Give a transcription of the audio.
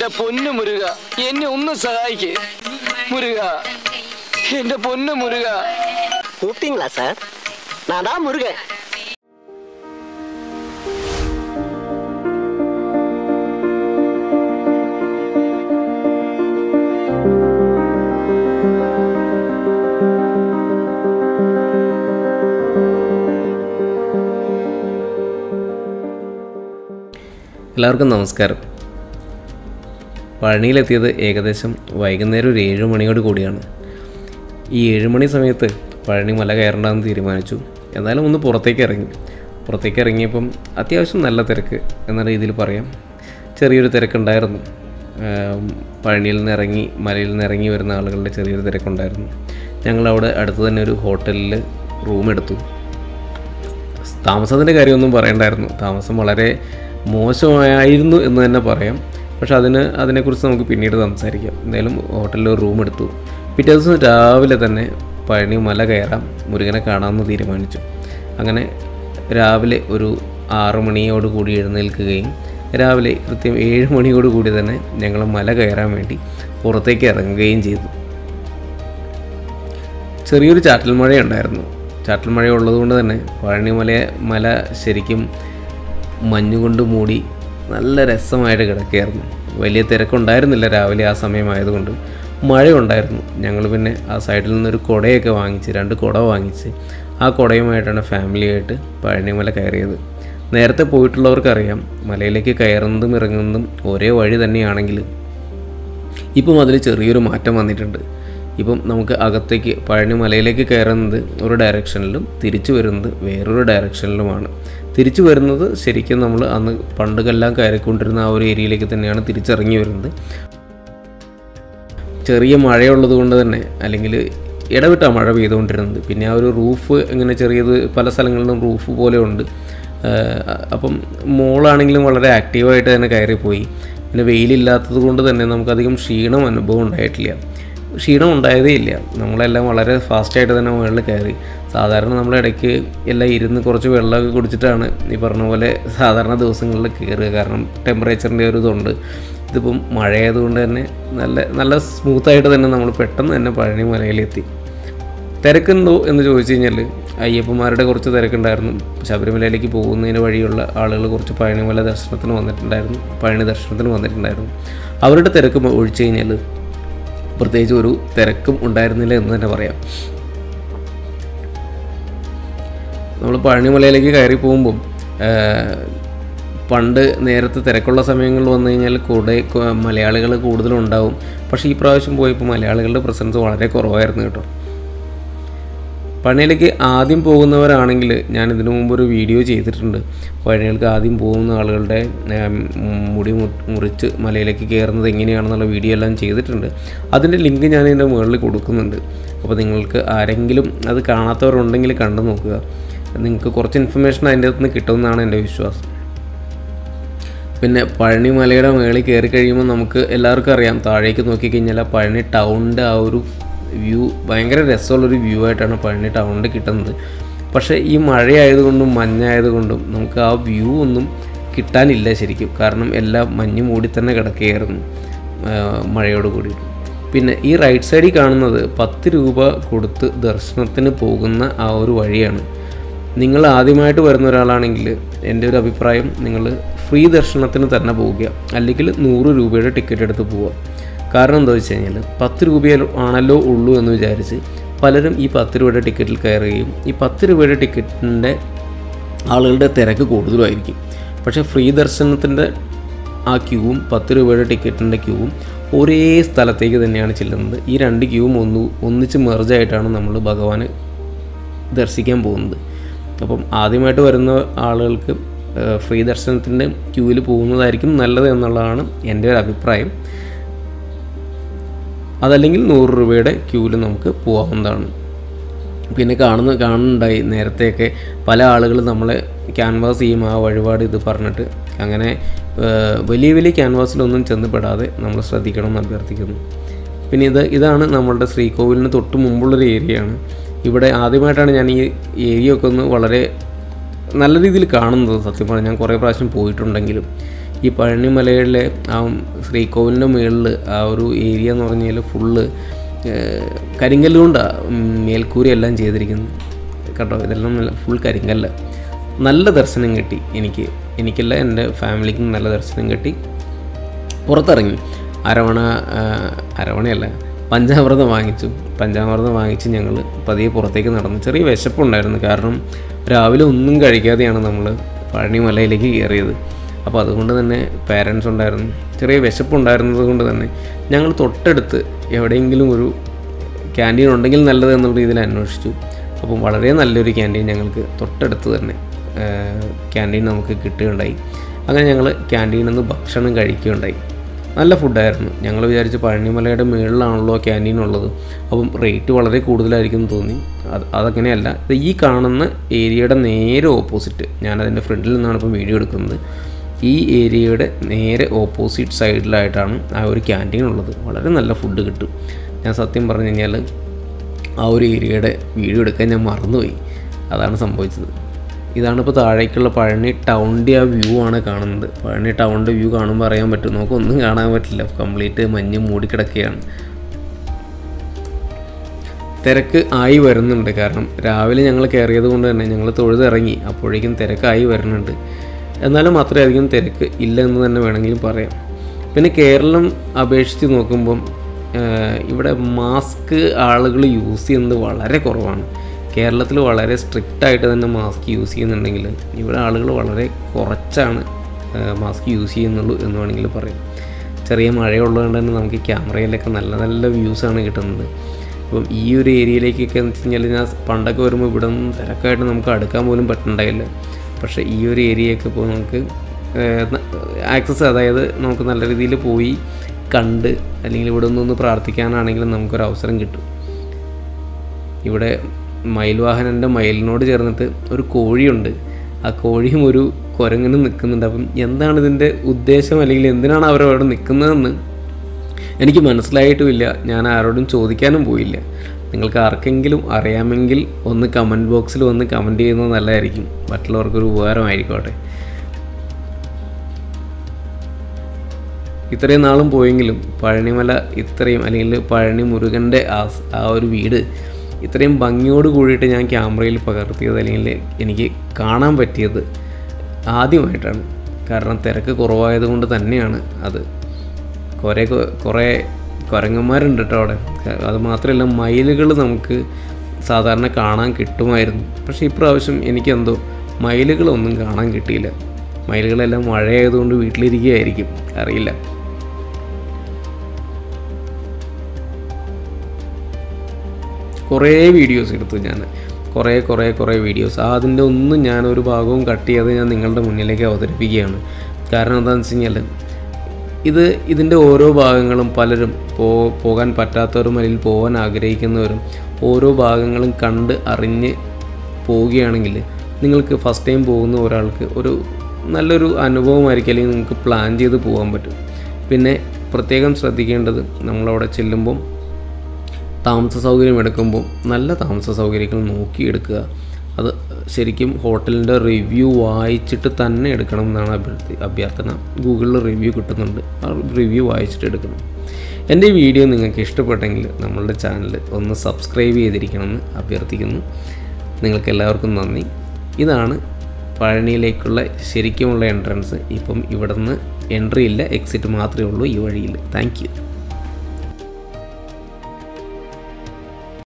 എന്റെ പൊന്നു മുരുക എന്നെ ഒന്ന് സഹായിക്ക് മുരുക എന്റെ പൊന്നു മുരുക கூப்பிட்டீங்களா சார் நான் தான் முருகன் എല്ലാവർക്കും നമസ്കാരം പഴനിയിലെത്തിയത് ഏകദേശം വൈകുന്നേരം ഒരു ഏഴ് മണിയോട് കൂടിയാണ് ഈ ഏഴ് മണി സമയത്ത് പഴനി മല കയറണ്ടെന്ന് തീരുമാനിച്ചു എന്നാലും ഒന്ന് പുറത്തേക്ക് ഇറങ്ങി പുറത്തേക്ക് ഇറങ്ങിയപ്പം അത്യാവശ്യം നല്ല തിരക്ക് എന്ന രീതിയിൽ പറയാം ചെറിയൊരു തിരക്കുണ്ടായിരുന്നു ആം, പഴനിയിൽ നിന്ന് ഇറങ്ങി മലയിൽ നിന്ന് ഇറങ്ങി വരുന്ന ആളുകളുടെ ചെറിയൊരു തിരക്കുണ്ടായിരുന്നു ഞങ്ങളവിടെ അടുത്ത് തന്നെ ഒരു ഹോട്ടലിൽ റൂം എടുത്തു താമസത്തിൻ്റെ കാര്യമൊന്നും പറയണ്ടായിരുന്നു താമസം വളരെ മോശമായിരുന്നു എന്ന് തന്നെ പറയാം പക്ഷെ അതിന് അതിനെക്കുറിച്ച് നമുക്ക് പിന്നീട് സംസാരിക്കാം എന്തായാലും ഹോട്ടലിൽ ഒരു റൂം എടുത്തു പിറ്റേ ദിവസം രാവിലെ തന്നെ പഴനി മല കയറാം മുരുകനെ കാണാമെന്ന് തീരുമാനിച്ചു അങ്ങനെ രാവിലെ ഒരു ആറു മണിയോട് കൂടി എഴുന്നേൽക്കുകയും രാവിലെ കൃത്യം ഏഴ് മണിയോട് കൂടി തന്നെ ഞങ്ങൾ മല കയറാൻ വേണ്ടി പുറത്തേക്ക് ഇറങ്ങുകയും ചെയ്തു ചെറിയൊരു ചാറ്റൽ മഴയുണ്ടായിരുന്നു ചാറ്റൽ മഴ ഉള്ളതുകൊണ്ട് തന്നെ പഴനിമല മല ശരിക്കും മഞ്ഞുകൊണ്ട് മൂടി നല്ല രസമായിട്ട് കിടക്കുകയായിരുന്നു വലിയ തിരക്കുണ്ടായിരുന്നില്ല രാവിലെ ആ സമയമായതുകൊണ്ട് മഴയുണ്ടായിരുന്നു ഞങ്ങൾ പിന്നെ ആ സൈഡിൽ നിന്നൊരു കുടയൊക്കെ വാങ്ങിച്ച് രണ്ട് കുട വാങ്ങിച്ച് ആ കുടയുമായിട്ടാണ് ഫാമിലിയായിട്ട് പഴനിമല കയറിയത് നേരത്തെ പോയിട്ടുള്ളവർക്കറിയാം മലയിലേക്ക് കയറുന്നതും ഇറങ്ങുന്നതും ഒരേ വഴി തന്നെയാണെങ്കിലും ഇപ്പം അതിൽ ചെറിയൊരു മാറ്റം വന്നിട്ടുണ്ട് ഇപ്പം നമുക്ക് അകത്തേക്ക് പഴനി മലയിലേക്ക് കയറുന്നത് ഒരു ഡയറക്ഷനിലും തിരിച്ചു വരുന്നത് വേറൊരു ഡയറക്ഷനിലുമാണ് തിരിച്ചു വരുന്നത് ശരിക്കും നമ്മൾ അന്ന് പണ്ടുകെല്ലാം കയറിക്കൊണ്ടിരുന്ന ആ ഒരു ഏരിയയിലേക്ക് തന്നെയാണ് തിരിച്ചിറങ്ങി വരുന്നത് ചെറിയ മഴയുള്ളത് കൊണ്ട് തന്നെ അല്ലെങ്കിൽ ഇടവിട്ടാണ് മഴ പെയ്തുകൊണ്ടിരുന്നത് പിന്നെ ആ ഒരു റൂഫ് ഇങ്ങനെ ചെറിയത് പല സ്ഥലങ്ങളിലും റൂഫ് പോലെ ഉണ്ട് ആഹ് അപ്പം മോളാണെങ്കിലും വളരെ ആക്റ്റീവായിട്ട് തന്നെ കയറിപ്പോയി പിന്നെ വെയിലില്ലാത്തത് കൊണ്ട് തന്നെ നമുക്കധികം ക്ഷീണം അനുഭവം ഉണ്ടായിട്ടില്ല ക്ഷീണം ഉണ്ടായതേ ഇല്ല നമ്മളെല്ലാം വളരെ ഫാസ്റ്റായിട്ട് തന്നെ മുകളിൽ കയറി സാധാരണ നമ്മൾ ഇടയ്ക്ക് എല്ലാം ഇരുന്ന് കുറച്ച് വെള്ളമൊക്കെ കുടിച്ചിട്ടാണ് ഈ പറഞ്ഞ പോലെ സാധാരണ ദിവസങ്ങളിൽ കയറുക കാരണം ടെമ്പറേച്ചറിൻ്റെ ഒരു ഇതുണ്ട് ഇതിപ്പം മഴയായതുകൊണ്ട് തന്നെ നല്ല നല്ല സ്മൂത്തായിട്ട് തന്നെ നമ്മൾ പെട്ടെന്ന് തന്നെ പഴനി മലയിലെത്തി തിരക്കുണ്ടോ എന്ന് ചോദിച്ചു കഴിഞ്ഞാൽ അയ്യപ്പന്മാരുടെ കുറച്ച് തിരക്കുണ്ടായിരുന്നു ശബരിമലയിലേക്ക് പോകുന്നതിന് വഴിയുള്ള ആളുകൾ കുറച്ച് പഴനിമല ദർശനത്തിന് വന്നിട്ടുണ്ടായിരുന്നു പഴനി ദർശനത്തിന് വന്നിട്ടുണ്ടായിരുന്നു അവരുടെ തിരക്ക് ഒഴിച്ചു കഴിഞ്ഞാൽ പ്രത്യേകിച്ച് ഒരു തിരക്കും ഉണ്ടായിരുന്നില്ല എന്ന് തന്നെ പറയാം നമ്മൾ പഴനിമലയിലേക്ക് കയറി പോകുമ്പം പണ്ട് നേരത്തെ തിരക്കുള്ള സമയങ്ങളിൽ വന്നു കഴിഞ്ഞാൽ കൂടെ മലയാളികൾ കൂടുതലുണ്ടാവും പക്ഷേ ഈ പ്രാവശ്യം പോയപ്പോൾ മലയാളികളുടെ പ്രസൻസ് വളരെ കുറവായിരുന്നു കേട്ടോ പഴനിയിലേക്ക് ആദ്യം പോകുന്നവരാണെങ്കിൽ ഞാൻ ഇതിനു മുമ്പ് ഒരു വീഡിയോ ചെയ്തിട്ടുണ്ട് പഴനികൾക്ക് ആദ്യം പോകുന്ന ആളുകളുടെ ഏം, മുടി മു- മുറിച്ച് മലയിലേക്ക് കയറുന്നത് എങ്ങനെയാണെന്നുള്ള വീഡിയോ എല്ലാം ചെയ്തിട്ടുണ്ട് അതിൻ്റെ ലിങ്ക് ഞാൻ ഇതിൻ്റെ മുകളിൽ കൊടുക്കുന്നുണ്ട് അപ്പോൾ നിങ്ങൾക്ക് ആരെങ്കിലും അത് കാണാത്തവരുണ്ടെങ്കിൽ കണ്ടു നോക്കുക നിങ്ങൾക്ക് കുറച്ച് ഇൻഫർമേഷൻ അതിൻ്റെ അകത്ത് നിന്ന് കിട്ടുമെന്നാണ് എൻ്റെ വിശ്വാസം പിന്നെ പഴനി മലയുടെ മുകളിൽ കയറി കഴിയുമ്പോൾ നമുക്ക് എല്ലാവർക്കും അറിയാം താഴേക്ക് നോക്കിക്കഴിഞ്ഞാൽ ആ പഴനി ടൗണിൻ്റെ ആ ഒരു വ്യൂ ഭയങ്കര രസമുള്ളൊരു വ്യൂ ആയിട്ടാണ് പഴനി ടൗണിൽ കിട്ടുന്നത് പക്ഷേ ഈ മഴയായതുകൊണ്ടും മഞ്ഞായതുകൊണ്ടും നമുക്ക് ആ വ്യൂ ഒന്നും കിട്ടാനില്ല ശരിക്കും കാരണം എല്ലാം മഞ്ഞ് മൂടി തന്നെ കിടക്കുകയായിരുന്നു ആ, മഴയോട് കൂടിയിട്ട് പിന്നെ ഈ റൈറ്റ് സൈഡിൽ കാണുന്നത് പത്ത് രൂപ കൊടുത്ത് ദർശനത്തിന് പോകുന്ന ആ ഒരു വഴിയാണ് നിങ്ങൾ ആദ്യമായിട്ട് വരുന്ന ഒരാളാണെങ്കിൽ എൻ്റെ ഒരു അഭിപ്രായം നിങ്ങൾ ഫ്രീ ദർശനത്തിന് തന്നെ പോവുക അല്ലെങ്കിൽ നൂറ് രൂപയുടെ ടിക്കറ്റ് എടുത്ത് പോവുക കാരണം എന്താ വെച്ച് കഴിഞ്ഞാൽ പത്ത് രൂപ ആണല്ലോ ഉള്ളൂ എന്ന് വിചാരിച്ച് പലരും ഈ പത്ത് രൂപയുടെ ടിക്കറ്റിൽ കയറുകയും ഈ പത്ത് രൂപയുടെ ടിക്കറ്റിൻ്റെ ആളുകളുടെ തിരക്ക് കൂടുതലുമായിരിക്കും പക്ഷേ ഫ്രീ ദർശനത്തിൻ്റെ ആ ക്യൂവും പത്ത് രൂപയുടെ ടിക്കറ്റിൻ്റെ ക്യൂവും ഒരേ സ്ഥലത്തേക്ക് തന്നെയാണ് ചെല്ലുന്നത് ഈ രണ്ട് ക്യൂവും ഒന്ന് ഒന്നിച്ച് മെർജായിട്ടാണ് നമ്മൾ ഭഗവാന് ദർശിക്കാൻ പോകുന്നത് അപ്പം ആദ്യമായിട്ട് വരുന്ന ആളുകൾക്ക് ഏഹ്, ഫ്രീ ദർശനത്തിൻ്റെ ക്യൂവിൽ പോകുന്നതായിരിക്കും നല്ലത് എന്നുള്ളതാണ് എൻ്റെ ഒരു അഭിപ്രായം അതല്ലെങ്കിൽ നൂറ് രൂപയുടെ ക്യൂവിൽ നമുക്ക് പോകാവുന്നതാണ് പിന്നെ കാണുന്ന കാണുന്നുണ്ടായി നേരത്തെയൊക്കെ പല ആളുകൾ നമ്മളെ ക്യാൻവാസ് ചെയ്യും ആ വഴിപാട് ഇത് പറഞ്ഞിട്ട് അങ്ങനെ ഏഹ്, വലിയ വലിയ ക്യാൻവാസിലൊന്നും ചെന്നപ്പെടാതെ നമ്മൾ ശ്രദ്ധിക്കണം എന്ന് അഭ്യർത്ഥിക്കുന്നു പിന്നെ ഇത് ഇതാണ് നമ്മളുടെ ശ്രീകോവിലിന് തൊട്ട് മുമ്പുള്ളൊരു ഏരിയയാണ് ഇവിടെ ആദ്യമായിട്ടാണ് ഞാൻ ഈ ഏരിയ ഒക്കെ ഒന്ന് വളരെ നല്ല രീതിയിൽ കാണുന്നത് സത്യം പറഞ്ഞാൽ ഞാൻ കുറേ പ്രാവശ്യം പോയിട്ടുണ്ടെങ്കിലും ഈ പഴനിമലയിലെ ആ ശ്രീകോവിലിൻ്റെ മുകളിൽ ആ ഒരു ഏരിയ എന്ന് പറഞ്ഞാൽ ഫുള്ള് കരിങ്കല്ല് കൊണ്ടാണ് മേൽക്കൂരയെല്ലാം ചെയ്തിരിക്കുന്നത് കേട്ടോ ഇതെല്ലാം നല്ല ഫുൾ കരിങ്കല്ല് നല്ല ദർശനം കിട്ടി എനിക്ക് എനിക്കല്ല എൻ്റെ ഫാമിലിക്കും നല്ല ദർശനം കിട്ടി പുറത്തിറങ്ങി അരവണ ആ, അരവണയല്ല പഞ്ചാമൃതം വാങ്ങിച്ചു പഞ്ചാമൃതം വാങ്ങിച്ച് ഞങ്ങൾ പതിയെ പുറത്തേക്ക് നടന്നു ചെറിയ വിശപ്പുണ്ടായിരുന്നു കാരണം രാവിലെ ഒന്നും കഴിക്കാതെയാണ് നമ്മൾ പഴനിമലയിലേക്ക് കയറിയത് അപ്പോൾ അതുകൊണ്ട് തന്നെ പാരൻസ് ഉണ്ടായിരുന്നു ചെറിയ വിശപ്പുണ്ടായിരുന്നത് കൊണ്ട് തന്നെ ഞങ്ങൾ തൊട്ടടുത്ത് എവിടെയെങ്കിലും ഒരു ക്യാൻറ്റീൻ ഉണ്ടെങ്കിൽ നല്ലത് എന്നുള്ള രീതിയിൽ അന്വേഷിച്ചു അപ്പം വളരെ നല്ലൊരു ക്യാൻറ്റീൻ ഞങ്ങൾക്ക് തൊട്ടടുത്ത് തന്നെ ക്യാൻറ്റീൻ നമുക്ക് കിട്ടുകയുണ്ടായി അങ്ങനെ ഞങ്ങൾ ക്യാൻറ്റീനിൽ നിന്ന് ഭക്ഷണം കഴിക്കുകയുണ്ടായി നല്ല ഫുഡായിരുന്നു ഞങ്ങൾ വിചാരിച്ച് പഴനിമലയുടെ മുകളിലാണല്ലോ ക്യാൻറ്റീൻ ഉള്ളത് അപ്പം റേറ്റ് വളരെ കൂടുതലായിരിക്കും എന്ന് തോന്നി അത് അതങ്ങനെയല്ല ഇത് ഈ കാണുന്ന ഏരിയയുടെ നേരെ ഓപ്പോസിറ്റ് ഞാനതിൻ്റെ ഫ്രണ്ടിൽ നിന്നാണ് ഇപ്പം വീഡിയോ എടുക്കുന്നത് ഈ ഏരിയയുടെ നേരെ ഓപ്പോസിറ്റ് സൈഡിലായിട്ടാണ് ആ ഒരു ക്യാൻറ്റീൻ ഉള്ളത് വളരെ നല്ല ഫുഡ് കിട്ടും ഞാൻ സത്യം പറഞ്ഞു കഴിഞ്ഞാൽ ആ ഒരു ഏരിയയുടെ വീഡിയോ എടുക്കാൻ ഞാൻ മറന്നുപോയി അതാണ് സംഭവിച്ചത് ഇതാണ് ഇപ്പോൾ താഴേക്കുള്ള പഴനി ടൗണിൻ്റെ ആ വ്യൂ ആണ് കാണുന്നത് പഴനി ടൗണിൻ്റെ വ്യൂ കാണുമ്പോൾ അറിയാൻ പറ്റും നമുക്കൊന്നും കാണാൻ പറ്റില്ല കംപ്ലീറ്റ് മഞ്ഞ് മൂടിക്കിടക്കുകയാണ് തിരക്ക് ആയി വരുന്നുണ്ട് കാരണം രാവിലെ ഞങ്ങൾ കയറിയത് കൊണ്ട് തന്നെ ഞങ്ങൾ തൊഴുതിറങ്ങി അപ്പോഴേക്കും തിരക്കായി വരുന്നുണ്ട് എന്നാലും അത്രയധികം തിരക്ക് ഇല്ല എന്ന് തന്നെ വേണമെങ്കിലും പറയാം പിന്നെ കേരളം അപേക്ഷിച്ച് നോക്കുമ്പം ആഹ്, ഇവിടെ മാസ്ക് ആളുകൾ യൂസ് ചെയ്യുന്നത് വളരെ കുറവാണ് കേരളത്തിൽ വളരെ സ്ട്രിക്റ്റ് ആയിട്ട് തന്നെ മാസ്ക് യൂസ് ചെയ്യുന്നുണ്ടെങ്കിൽ ഇവിടെ ആളുകൾ വളരെ കുറച്ചാണ് മാസ്ക് യൂസ് ചെയ്യുന്നുള്ളൂ എന്ന് വേണമെങ്കിൽ പറയാം ചെറിയ മഴയുള്ളതുകൊണ്ട് തന്നെ നമുക്ക് ക്യാമറയിലൊക്കെ നല്ല നല്ല വ്യൂസാണ് കിട്ടുന്നത് അപ്പം ഈ ഒരു ഏരിയയിലേക്കൊക്കെ എന്ന് വെച്ച് കഴിഞ്ഞാൽ ഞാൻ പണ്ടൊക്കെ വരുമ്പോൾ ഇവിടെ നിന്ന് തിരക്കായിട്ട് നമുക്ക് അടുക്കാൻ പോലും പറ്റുന്നുണ്ടായില്ല പക്ഷേ ഈ ഒരു ഏരിയയൊക്കെ ഇപ്പോൾ നമുക്ക് ആക്സസ് അതായത് നമുക്ക് നല്ല രീതിയിൽ പോയി കണ്ട് അല്ലെങ്കിൽ ഇവിടെ ഒന്നൊന്ന് പ്രാർത്ഥിക്കാനാണെങ്കിലും നമുക്കൊരു അവസരം കിട്ടും ഇവിടെ മയിൽവാഹനൻ്റെ മയിലിനോട് ചേർന്നിട്ട് ഒരു കോഴിയുണ്ട് ആ കോഴിയും ഒരു കുരങ്ങനും നിൽക്കുന്നുണ്ട് അപ്പം എന്താണ് ഇതിൻ്റെ ഉദ്ദേശം അല്ലെങ്കിൽ എന്തിനാണ് അവർ അവിടെ നിൽക്കുന്നതെന്ന് എനിക്ക് മനസ്സിലായിട്ടുമില്ല ഞാൻ ആരോടും ചോദിക്കാനും പോയില്ല നിങ്ങൾക്ക് ആർക്കെങ്കിലും അറിയാമെങ്കിൽ ഒന്ന് കമൻറ്റ് ബോക്സിൽ വന്ന് കമൻറ്റ് ചെയ്യുന്നത് നല്ലതായിരിക്കും മറ്റുള്ളവർക്കൊരു ഉപകാരമായിരിക്കോട്ടെ ഇത്രയും നാളും പോയെങ്കിലും പഴനിമല ഇത്രയും അല്ലെങ്കിൽ പഴനി മുരുകൻ്റെ ആ സ്- ആ ഒരു വീട് ഇത്രയും ഭംഗിയോട് കൂടിയിട്ട് ഞാൻ ക്യാമറയിൽ പകർത്തിയത് അല്ലെങ്കിൽ എനിക്ക് കാണാൻ പറ്റിയത് ആദ്യമായിട്ടാണ് കാരണം തിരക്ക് കുറവായത് കൊണ്ട് തന്നെയാണ് അത് കുറേ കൊ- കുറേ കുരങ്ങന്മാരുണ്ട് കേട്ടോ അവിടെ അത് മാത്രമല്ല മയിലുകൾ നമുക്ക് സാധാരണ കാണാൻ കിട്ടുമായിരുന്നു പക്ഷേ ഇപ്രാവശ്യം എനിക്കെന്തോ മയിലുകളൊന്നും കാണാൻ കിട്ടിയില്ല മയിലുകളെല്ലാം മഴയായതുകൊണ്ട് വീട്ടിലിരിക്കുകയായിരിക്കും അറിയില്ല കുറേ വീഡിയോസ് എടുത്തു ഞാൻ കുറേ കുറേ കുറേ വീഡിയോസ് അതിൻ്റെ ഒന്നും ഞാൻ ഒരു ഭാഗവും കട്ട് ചെയ്യാതെ ഞാൻ നിങ്ങളുടെ മുന്നിലേക്ക് അവതരിപ്പിക്കുകയാണ് കാരണം എന്താണെന്ന് വെച്ച് കഴിഞ്ഞാൽ ഇത് ഇതിൻ്റെ ഓരോ ഭാഗങ്ങളും പലരും പോ പോകാൻ പറ്റാത്തവരും അല്ലെങ്കിൽ പോകാൻ ആഗ്രഹിക്കുന്നവരും ഓരോ ഭാഗങ്ങളും കണ്ട് അറിഞ്ഞ് പോവുകയാണെങ്കിൽ നിങ്ങൾക്ക് ഫസ്റ്റ് ടൈം പോകുന്ന ഒരാൾക്ക് ഒരു നല്ലൊരു അനുഭവമായിരിക്കും അല്ലെങ്കിൽ നിങ്ങൾക്ക് പ്ലാൻ ചെയ്ത് പോകാൻ പറ്റും പിന്നെ പ്രത്യേകം ശ്രദ്ധിക്കേണ്ടത് നമ്മളവിടെ ചെല്ലുമ്പം താമസ സൗകര്യം എടുക്കുമ്പോൾ നല്ല താമസ സൗകര്യങ്ങൾ നോക്കിയെടുക്കുക അത് ശരിക്കും ഹോട്ടലിൻ്റെ റിവ്യൂ വായിച്ചിട്ട് തന്നെ എടുക്കണം എന്നാണ് അഭ്യർത്ഥി അഭ്യർത്ഥന ഗൂഗിളിൽ റിവ്യൂ കിട്ടുന്നുണ്ട് ആ റിവ്യൂ വായിച്ചിട്ട് എടുക്കണം എൻ്റെ ഈ വീഡിയോ നിങ്ങൾക്ക് ഇഷ്ടപ്പെട്ടെങ്കിൽ നമ്മളുടെ ചാനൽ ഒന്ന് സബ്സ്ക്രൈബ് ചെയ്തിരിക്കണമെന്ന് അഭ്യർത്ഥിക്കുന്നു നിങ്ങൾക്ക് എല്ലാവർക്കും നന്ദി ഇതാണ് പഴനിയിലേക്കുള്ള ശരിക്കുമുള്ള എൻട്രൻസ് ഇപ്പം ഇവിടുന്ന് എൻട്രി ഇല്ല എക്സിറ്റ് മാത്രമേ ഉള്ളൂ ഈ വഴിയിൽ താങ്ക് യു